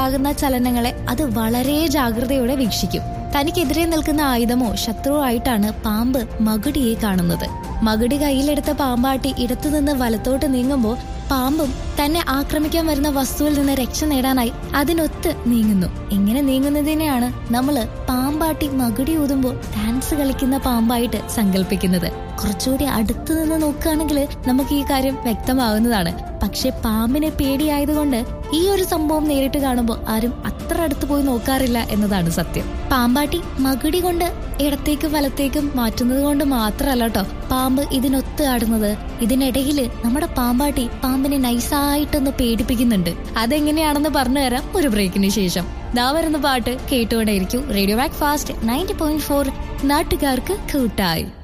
ആകുന്ന ചലനങ്ങളെ അത് വളരെ ജാഗ്രതയോടെ വീക്ഷിക്കും തനിക്കെതിരെ നിൽക്കുന്ന ആയുധമോ ശത്രുവോ ആയിട്ടാണ് പാമ്പ് മകുടിയെ കാണുന്നത് മകുടി കയ്യിലെടുത്ത പാമ്പാട്ടി ഇടത്തുനിന്ന് വലത്തോട്ട് നീങ്ങുമ്പോൾ പാമ്പും തന്നെ ആക്രമിക്കാൻ വരുന്ന വസ്തുവിൽ നിന്ന് രക്ഷ നേടാനായി അതിനൊത്ത് നീങ്ങുന്നു ഇങ്ങനെ നീങ്ങുന്നതിനെയാണ് നമ്മള് പാമ്പാട്ടി മകുടി ഊതുമ്പോൾ ഡാൻസ് കളിക്കുന്ന പാമ്പായിട്ട് സങ്കല്പിക്കുന്നത് കുറച്ചുകൂടി അടുത്തു നിന്ന് നോക്കുകയാണെങ്കിൽ നമുക്ക് ഈ കാര്യം വ്യക്തമാകുന്നതാണ് പക്ഷെ പാമ്പിനെ പേടിയായതുകൊണ്ട് ഈ ഒരു സംഭവം നേരിട്ട് കാണുമ്പോൾ ആരും അത്ര അടുത്ത് പോയി നോക്കാറില്ല എന്നതാണ് സത്യം പാമ്പാട്ടി മകുടി കൊണ്ട് ഇടത്തേക്കും വലത്തേക്കും മാറ്റുന്നത് കൊണ്ട് മാത്രമല്ല കേട്ടോ പാമ്പ് ഇതിനൊത്ത് ആടുന്നത് ഇതിനിടയില് നമ്മുടെ പാമ്പാട്ടി പാമ്പിനെ നൈസായിട്ടൊന്ന് പേടിപ്പിക്കുന്നുണ്ട് അതെങ്ങനെയാണെന്ന് പറഞ്ഞു തരാം ഒരു ബ്രേക്കിന് ശേഷം ദാ വരുന്ന പാട്ട് കേട്ടുകൊണ്ടേയിരിക്കും radio back fast ninety point four നാട്ടുകാർക്ക് കൂട്ടായി